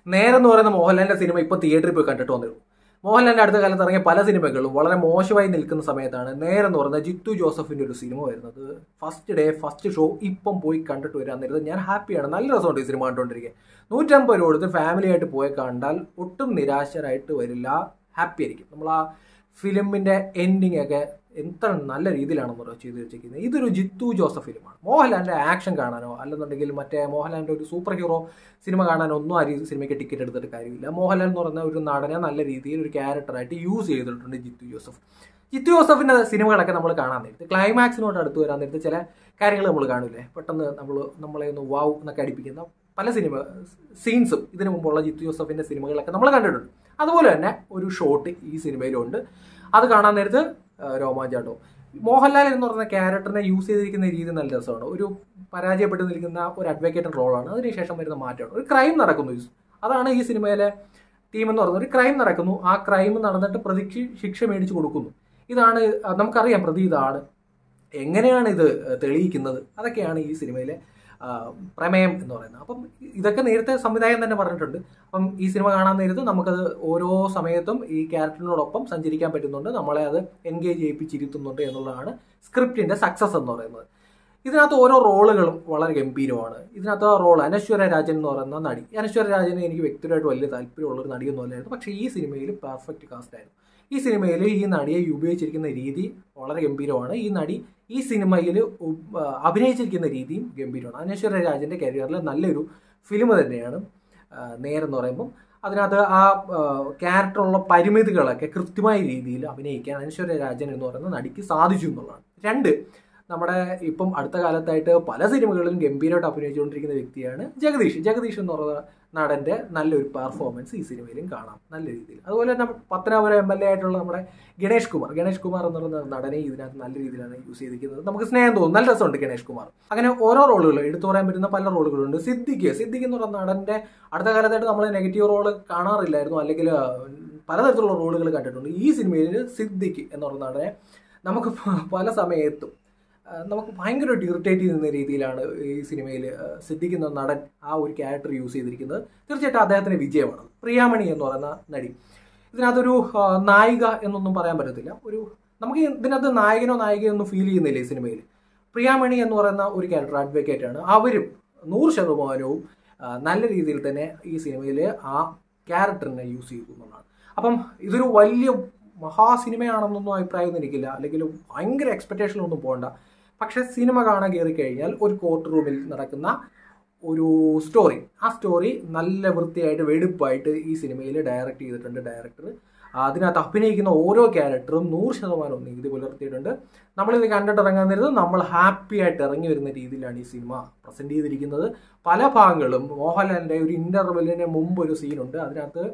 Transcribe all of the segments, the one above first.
നേരം എന്ന് പറയുന്ന മോഹൻലാലിന്റെ സിനിമ ഇപ്പൊ തിയേറ്ററിൽ പോയി കണ്ടിട്ട് വന്നിരുന്നു മോഹൻലാലിന്റെ അടുത്ത കാലത്ത് ഇറങ്ങിയ പല സിനിമകളും വളരെ മോശമായി നിൽക്കുന്ന സമയത്താണ് നേരം എന്ന് പറയുന്ന ജിത്തു ജോസഫിന്റെ ഒരു സിനിമ വരുന്നത് ഫസ്റ്റ് ഡേ ഫസ്റ്റ് ഷോ ഇപ്പം പോയി കണ്ടിട്ട് വരാൻ നേരത്ത് ഞാൻ ഹാപ്പിയാണ് നല്ല രസമുണ്ട് ഈ സിനിമ കണ്ടുകൊണ്ടിരിക്കുക നൂറ്റമ്പത് രൂപ കൊടുത്ത് ഫാമിലി ആയിട്ട് പോയി കണ്ടാൽ ഒട്ടും നിരാശരായിട്ട് വരില്ല ഹാപ്പി ആയിരിക്കും നമ്മൾ ആ ഫിലിമിന്റെ എൻഡിങ് ഒക്കെ എത്ര നല്ല രീതിയിലാണെന്ന് ചെയ്തു വെച്ചിരിക്കുന്നത് ഇതൊരു ജിത്തു ജോസഫ് ഫിലിമാണ് മോഹൻലാലിന്റെ ആക്ഷൻ കാണാനോ അല്ലെന്നുണ്ടെങ്കിൽ മറ്റേ മോഹൻലാലിന്റെ ഒരു സൂപ്പർ ഹീറോ സിനിമ കാണാനോ ഒന്നും ആ രീതി സിനിമയ്ക്ക് ടിക്കറ്റ് എടുത്തിട്ട് കാര്യമില്ല മോഹൻലാൽ എന്ന് പറയുന്ന ഒരു നടനെ നല്ല രീതിയിൽ ഒരു ക്യാരക്ടറായിട്ട് യൂസ് ചെയ്തിട്ടുണ്ട് ജിത്തു ജോസഫ് ജിത്തു ജോസഫിന്റെ സിനിമകളൊക്കെ നമ്മൾ കാണാൻ നേരത്ത് ക്ലൈമാക്സിനോട് അടുത്ത് വരാൻ നേരത്ത് ചില കാര്യങ്ങൾ നമ്മൾ കാണില്ലേ പെട്ടെന്ന് നമ്മൾ നമ്മളെ ഒന്ന് വാവ് എന്നൊക്കെ അടിപ്പിക്കുന്ന പല സിനിമ സീൻസും ഇതിനു മുമ്പുള്ള ജിത്തു ജോസഫിന്റെ സിനിമകളൊക്കെ നമ്മൾ കണ്ടിട്ടുണ്ട് അതുപോലെ തന്നെ ഒരു ഷോട്ട് ഈ സിനിമയിലുണ്ട് അത് കാണാൻ നേരത്ത് ആ, രോമാഞ്ചാട്ടോ മോഹൻലാൽ എന്ന് പറയുന്ന ക്യാരക്ടറിനെ യൂസ് ചെയ്തിരിക്കുന്ന രീതി നല്ല രസമാണ് ഒരു പരാജയപ്പെട്ട് നിൽക്കുന്ന ഒരു അഡ്വക്കേറ്റ് റോളാണ് അതിനുശേഷം വരുന്ന മാറ്റമാണ് ഒരു ക്രൈം നടക്കുന്നു അതാണ് ഈ സിനിമയിലെ ടീം എന്ന് പറയുന്നത് ഒരു ക്രൈം നടക്കുന്നു ആ ക്രൈം നടന്നിട്ട് പ്രതിക്ക് ശിക്ഷ മേടിച്ചു കൊടുക്കുന്നു ഇതാണ് ആ, നമുക്കറിയാം പ്രതി ഇതാണ് എങ്ങനെയാണ് ഇത് തെളിയിക്കുന്നത് അതൊക്കെയാണ് ഈ സിനിമയിലെ ആ, പ്രമേയം എന്ന് പറയുന്നത് അപ്പം ഇതൊക്കെ നേരത്തെ സംവിധായകൻ തന്നെ പറഞ്ഞിട്ടുണ്ട് അപ്പം ഈ സിനിമ കാണാൻ നേരത്ത് നമുക്കത് ഓരോ സമയത്തും ഈ ക്യാരക്ടറിനോടൊപ്പം സഞ്ചരിക്കാൻ പറ്റുന്നുണ്ട് നമ്മളെ അത് എൻഗേജ് ചെയ്യിപ്പിച്ചിരുത്തുന്നുണ്ട് എന്നുള്ളതാണ് സ്ക്രിപ്റ്റിന്റെ സക്സസ് എന്ന് പറയുന്നത് ഇതിനകത്ത് ഓരോ റോളുകളും വളരെ ഗംഭീരമാണ് ഇതിനകത്ത് ആ റോൾ അനശ്വര രാജൻ എന്ന് പറയുന്ന നടി അനശ്വര രാജന് എനിക്ക് വ്യക്തിപരമായിട്ട് വലിയ താല്പര്യമുള്ള ഒരു നടിയൊന്നും അല്ലായിരുന്നു പക്ഷേ ഈ സിനിമയിൽ പെർഫെക്റ്റ് കാസ്റ്റ് ആയിരുന്നു ഈ സിനിമയിൽ ഈ നടിയെ ഉപയോഗിച്ചിരിക്കുന്ന രീതി വളരെ ഗംഭീരമാണ് ഈ നടി ഈ സിനിമയിൽ അഭിനയിച്ചിരിക്കുന്ന രീതിയും ഗംഭീരമാണ് അനശ്വര രാജന്റെ കരിയറിലെ നല്ലൊരു ഫിലിം തന്നെയാണ് ആ, നേരെന്ന് പറയുമ്പം അതിനകത്ത് ആ ക്യാരക്ടറുള്ള പരിമിതികളൊക്കെ കൃത്യമായ രീതിയിൽ അഭിനയിക്കാൻ അനശ്വര രാജൻ എന്ന് പറയുന്ന നടിക്ക് സാധിച്ചു എന്നുള്ളതാണ് രണ്ട് നമ്മുടെ ഇപ്പം അടുത്ത കാലത്തായിട്ട് പല സിനിമകളിലും ഗംഭീരമായിട്ട് അഭിനയിച്ചുകൊണ്ടിരിക്കുന്ന വ്യക്തിയാണ് ജഗദീഷ് ജഗദീഷ് എന്ന് പറയുന്ന നടന്റെ നല്ലൊരു പെർഫോമൻസ് ഈ സിനിമയിലും കാണാം നല്ല രീതിയിൽ അതുപോലെ തന്നെ പത്തനാപുരം എം എൽ എ ആയിട്ടുള്ള നമ്മുടെ ഗണേഷ് കുമാർ ഗണേഷ് കുമാർ എന്ന് പറയുന്ന നടനെ ഇതിനകത്ത് നല്ല രീതിയിലാണ് യൂസ് ചെയ്തിരിക്കുന്നത് നമുക്ക് സ്നേഹം തോന്നും നല്ല രസമുണ്ട് ഗണേഷ് കുമാർ അങ്ങനെ ഓരോ റോളുകൾ എടുത്തു പറയാൻ പറ്റുന്ന പല റോളുകളുണ്ട് സിദ്ദിഖ് സിദ്ദിഖ് എന്ന് പറയുന്ന നടന്റെ അടുത്ത കാലത്തായിട്ട് നമ്മൾ നെഗറ്റീവ് റോള് കാണാറില്ലായിരുന്നു അല്ലെങ്കിൽ പലതരത്തിലുള്ള റോളുകൾ കണ്ടിട്ടുണ്ട് ഈ സിനിമയിൽ സിദ്ദിഖ് എന്ന് പറയുന്ന നടനെ നമുക്ക് പ- പല സമയത്തും ആ, നമുക്ക് ഭയങ്കരമായിട്ട് ഇറിറ്റേറ്റ് ചെയ്യുന്ന രീതിയിലാണ് ഈ സിനിമയിൽ സിദ്ദിഖ് എന്ന നടൻ ആ ഒരു ക്യാരക്ടർ യൂസ് ചെയ്തിരിക്കുന്നത് തീർച്ചയായിട്ടും അദ്ദേഹത്തിന് വിജയമാണ് പ്രിയാമണി എന്ന് പറയുന്ന നടി ഇതിനകത്തൊരു ആ, നായിക എന്നൊന്നും പറയാൻ പറ്റത്തില്ല ഒരു നമുക്ക് ഇതിനകത്ത് നായകനോ നായികയോ ഒന്നും ഫീൽ ചെയ്യുന്നില്ല ഈ സിനിമയിൽ പ്രിയാമണി എന്ന് പറയുന്ന ഒരു ക്യാരക്ടർ അഡ്വക്കേറ്റ് ആണ് അവരും നൂറ് ശതമാനവും ആ, നല്ല രീതിയിൽ തന്നെ ഈ സിനിമയിൽ ആ ക്യാരക്ടറിനെ യൂസ് ചെയ്തു എന്നുള്ളതാണ് അപ്പം ഇതൊരു വലിയ മഹാസിനിമയാണെന്നൊന്നും അഭിപ്രായമൊന്നും എനിക്കില്ല അല്ലെങ്കിൽ ഭയങ്കര എക്സ്പെക്ടേഷനൊന്നും പോകണ്ട പക്ഷെ സിനിമ കാണാൻ കയറി കഴിഞ്ഞാൽ ഒരു കോർട്ട് റൂമിൽ നടക്കുന്ന ഒരു സ്റ്റോറി ആ സ്റ്റോറി നല്ല വൃത്തിയായിട്ട് വെടുപ്പായിട്ട് ഈ സിനിമയിൽ ഡയറക്റ്റ് ചെയ്തിട്ടുണ്ട് ഡയറക്ടർ അതിനകത്ത് അഭിനയിക്കുന്ന ഓരോ ക്യാരക്ടറും നൂറ് ശതമാനം നീതി പുലർത്തിയിട്ടുണ്ട് നമ്മളിത് കണ്ടിട്ട് ഇറങ്ങാൻ നേരത്ത് നമ്മൾ ഹാപ്പി ആയിട്ട് ഇറങ്ങി വരുന്ന രീതിയിലാണ് ഈ സിനിമ പ്രസന്റ് ചെയ്തിരിക്കുന്നത് പല ഭാഗങ്ങളും മോഹൻലാലിന്റെ ഒരു ഇന്റർവെല്ലിന് മുമ്പ് ഒരു സീനുണ്ട് അതിനകത്ത്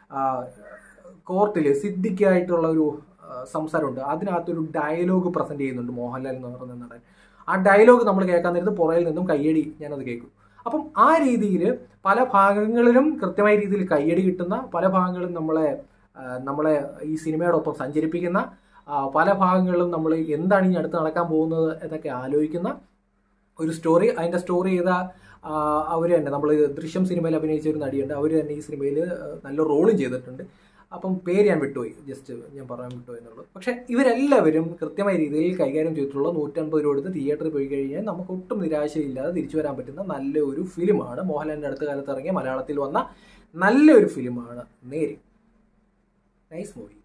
കോർട്ടിൽ സിദ്ധിക്കായിട്ടുള്ള ഒരു ആ, സംസാരമുണ്ട് അതിനകത്തൊരു ഡയലോഗ് പ്രസന്റ് ചെയ്യുന്നുണ്ട് മോഹൻലാൽ എന്ന് പറയുന്ന നടൻ ആ ഡയലോഗ് നമ്മൾ കേൾക്കാൻ നേരത്ത് പുറയിൽ നിന്നും കയ്യടി ഞാനത് കേൾക്കും അപ്പം ആ രീതിയിൽ പല ഭാഗങ്ങളിലും കൃത്യമായ രീതിയിൽ കയ്യടി കിട്ടുന്ന പല ഭാഗങ്ങളും നമ്മളെ ആ, നമ്മളെ ഈ സിനിമയോടൊപ്പം സഞ്ചരിപ്പിക്കുന്ന ആ, പല ഭാഗങ്ങളിലും നമ്മൾ എന്താണ് ഇനി അടുത്ത് നടക്കാൻ പോകുന്നത് എന്നൊക്കെ ആലോചിക്കുന്ന ഒരു സ്റ്റോറി അതിൻ്റെ സ്റ്റോറി ചെയ്ത അവർ തന്നെ നമ്മൾ ദൃശ്യം സിനിമയിൽ അഭിനയിച്ച ഒരു നടിയുണ്ട് അവർ തന്നെ ഈ സിനിമയിൽ നല്ല റോളും ചെയ്തിട്ടുണ്ട് അപ്പം പേര് ഞാൻ വിട്ടുപോയി ജസ്റ്റ് ഞാൻ പറയാൻ വിട്ടുപോയി എന്നുള്ളൂ പക്ഷെ ഇവരെല്ലാവരും കൃത്യമായ രീതിയിൽ കൈകാര്യം ചെയ്തിട്ടുള്ള നൂറ്റൻപത് രൂപ എടുത്ത് തിയേറ്ററിൽ പോയി കഴിഞ്ഞാൽ നമുക്ക് ഒട്ടും നിരാശയില്ലാതെ തിരിച്ചു വരാൻ പറ്റുന്ന നല്ലൊരു ഫിലിമാണ് മോഹൻലാലിൻ്റെ അടുത്ത കാലത്ത് ഇറങ്ങിയ മലയാളത്തിൽ വന്ന നല്ലൊരു ഫിലിമാണ് നേരി നൈസ് മൂവി